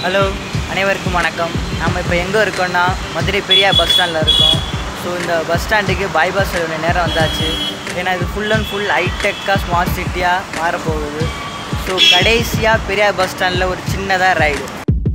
hello அனைவருக்கும் வணக்கம் நம்ம இப்போ எங்கே இருக்கோம்னா மதுரை பெரியார் பஸ் ஸ்டாண்டில் இருக்கோம் ஸோ இந்த பஸ் ஸ்டாண்டுக்கு பைபாஸ் வேண்டிய நேரம் வந்தாச்சு ஏன்னா இது ஃபுல் அண்ட் ஃபுல் ஹைடெக்காக ஸ்மார்ட் சிட்டியாக மாறப்போகுது ஸோ கடைசியாக பெரியார் பஸ் ஸ்டாண்டில் ஒரு சின்னதாக ரைடு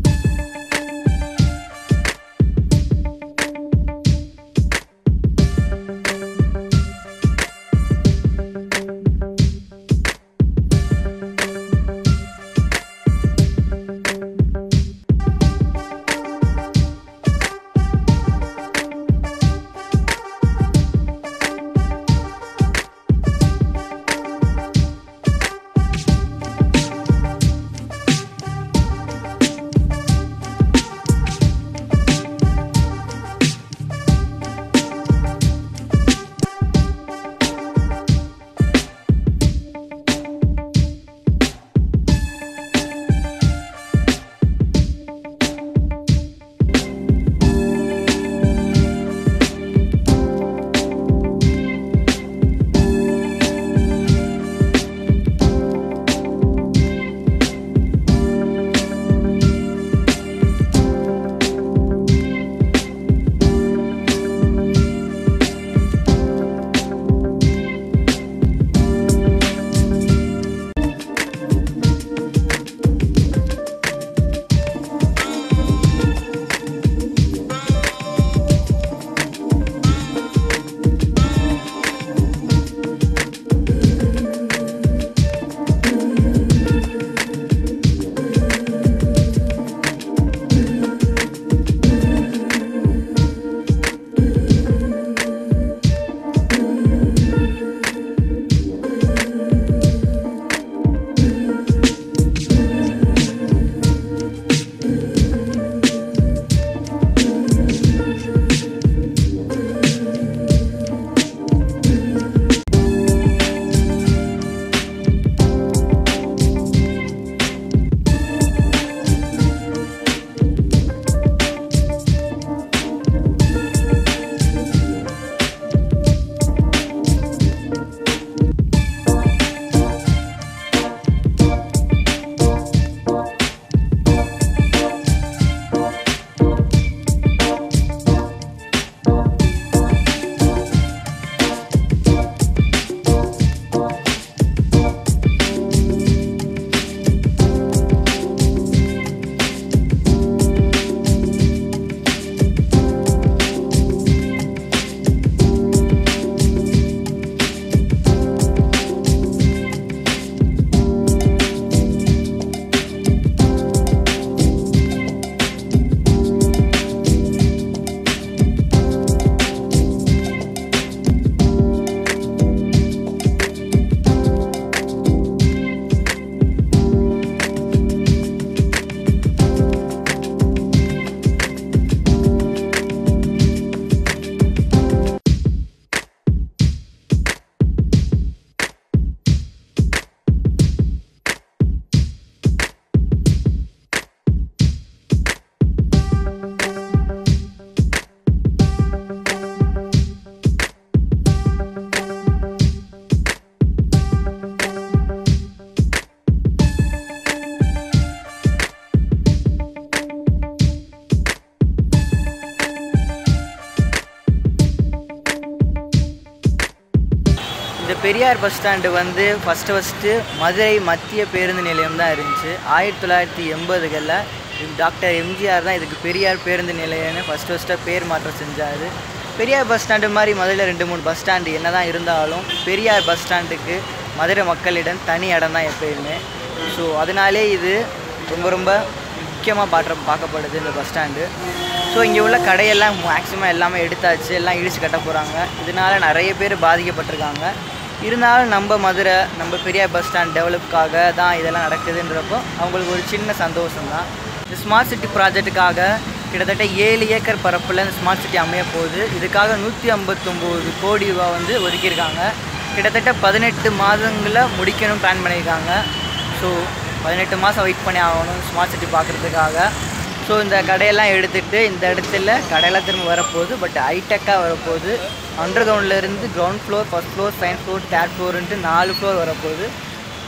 இந்த பெரியார் பஸ் ஸ்டாண்டு வந்து ஃபஸ்ட்டு ஃபஸ்ட்டு மதுரை மத்திய பேருந்து நிலையம் தான் இருந்துச்சு ஆயிரத்தி தொள்ளாயிரத்தி எண்பதுகளில் டாக்டர் எம்ஜிஆர் தான் இதுக்கு பெரியார் பேருந்து நிலையம்னு ஃபஸ்ட்டு ஃபஸ்ட்டாக பேர் மாற்றம் செஞ்சார் பெரியார் பஸ் ஸ்டாண்டு மாதிரி மதுரையில் ரெண்டு மூணு பஸ் ஸ்டாண்டு என்ன தான் இருந்தாலும் பெரியார் பஸ் ஸ்டாண்டுக்கு மதுரை மக்களிடம் தனி இடம் தான் எப்பயுமே ஸோ அதனாலே இது ரொம்ப ரொம்ப முக்கியமாக பாற்ற பார்க்கப்படுது இந்த பஸ் ஸ்டாண்டு ஸோ இங்கே உள்ள கடையெல்லாம் மேக்ஸிமம் எல்லாமே எடுத்தாச்சு எல்லாம் இடிச்சு கட்ட போகிறாங்க இதனால நிறைய பேர் பாதிக்கப்பட்டிருக்காங்க இருந்தாலும் நம்ம மதுரை நம்ம பெரியார் பஸ் ஸ்டாண்ட் டெவலப்புக்காக தான் இதெல்லாம் நடக்குதுன்றப்போ அவங்களுக்கு ஒரு சின்ன சந்தோஷம் தான் இந்த ஸ்மார்ட் சிட்டி ப்ராஜெக்ட்டுக்காக கிட்டத்தட்ட ஏழு ஏக்கர் பரப்பில் இந்த ஸ்மார்ட் சிட்டி அமைய போகுது இதுக்காக நூற்றி ஐம்பத்தொம்போது கோடி ரூபா வந்து ஒதுக்கியிருக்காங்க கிட்டத்தட்ட பதினெட்டு மாதங்களில் முடிக்கணும் பிளான் பண்ணியிருக்காங்க ஸோ பதினெட்டு மாதம் வெயிட் பண்ணி ஆகணும் ஸ்மார்ட் சிட்டி பார்க்குறதுக்காக ஸோ இந்த கடையெல்லாம் எடுத்துகிட்டு இந்த இடத்துல கடையெல்லாம் திரும்ப வரப்போகுது பட் ஹைடெக்காக வரப்போகுது அண்டர் கிரவுண்ட்லேருந்து ground floor first floor second floor third ஃப்ளோருன்ட்டு நாலு ஃப்ளோர் வரப்போகுது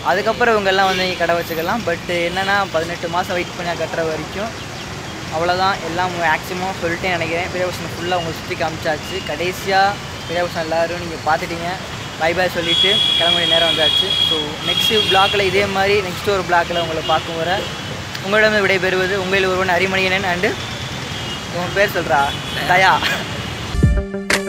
அதுக்கப்புறம் இவங்கெல்லாம் வந்து இங்கே கடை வச்சுக்கலாம் பட் என்னென்னா பதினெட்டு மாதம் வெயிட் பண்ணி கட்டுற வரைக்கும் அவ்வளோதான் எல்லாம் மேக்ஸிமம் சொல்லிட்டேன் நினைக்கிறேன் பெரியபுஷன் ஃபுல்லாக உங்களுக்கு சுற்றி காமிச்சாச்சு கடைசியாக பெரியபுஷன் எல்லோரும் நீங்கள் பார்த்துட்டீங்க பை பாய் சொல்லிவிட்டு கிளம்ப வேண்டிய நேரம் வந்தாச்சு ஸோ நெக்ஸ்ட்டு பிளாக்கில் இதே மாதிரி நெக்ஸ்ட் ஒரு பிளாக்கில் உங்களை பார்க்கும் வர உங்களிடம் விடைபெறுவது உங்களில் ஒருவன் அரிமணியனன் அண்டு உன் பேர் சொல்கிறா தயா